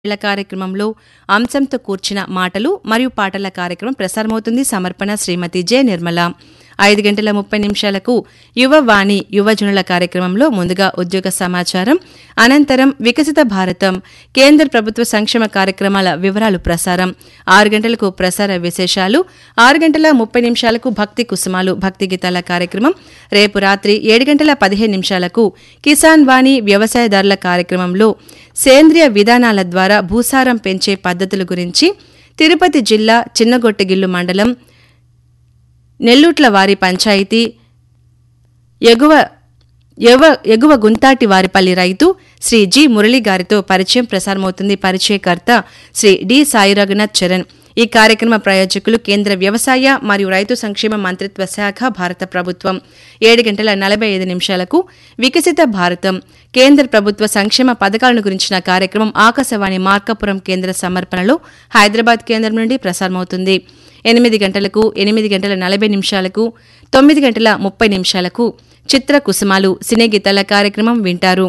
ఇళ్ల కార్యక్రమంలో అంశంతో కూర్చిన మాటలు మరియు పాటల కార్యక్రమం ప్రసారమవుతుంది సమర్పణ శ్రీమతి జె నిర్మల ఐదు గంటల ముప్పై నిమిషాలకు యువవాణి యువజనుల కార్యక్రమంలో ముందుగా ఉద్యోగ సమాచారం అనంతరం వికసిత భారతం కేంద్ర ప్రభుత్వ సంక్షేమ కార్యక్రమాల వివరాలు ప్రసారం ఆరు గంటలకు ప్రసార విశేషాలు ఆరు గంటల ముప్పై నిమిషాలకు భక్తి కుసుమాలు భక్తి గీతాల కార్యక్రమం రేపు రాత్రి ఏడు గంటల పదిహేను నిమిషాలకు కిసాన్ వాణి వ్యవసాయదారుల కార్యక్రమంలో సేంద్రియ విధానాల ద్వారా భూసారం పెంచే పద్ధతుల గురించి తిరుపతి జిల్లా చిన్నగొట్టగిల్లు మండలం నెల్లూట్ల వారి పంచాయతీ ఎగువ ఎవ ఎగువ గుంతాటి వారిపల్లి రైతు శ్రీ జి మురళి గారితో పరిచయం ప్రసారమవుతుంది పరిచయకర్త శ్రీ డి సాయి రఘునాథ్ చరణ్ ఈ కార్యక్రమ ప్రాయోజకులు కేంద్ర వ్యవసాయ మరియు రైతు సంక్షేమ మంత్రిత్వ శాఖ భారత ప్రభుత్వం ఏడు గంటల నలభై ఐదు నిమిషాలకు వికసిత భారతం కేంద్ర ప్రభుత్వ సంక్షేమ పథకాలను గురించిన కార్యక్రమం ఆకాశవాణి మార్కాపురం కేంద్ర సమర్పణలో హైదరాబాద్ కేంద్రం నుండి ప్రసారమవుతుంది ఎనిమిది గంటలకు ఎనిమిది గంటల నలభై నిమిషాలకు తొమ్మిది గంటల ముప్పై నిమిషాలకు చిత్ర కుసుమాలు సినీ గీతాల కార్యక్రమం వింటారు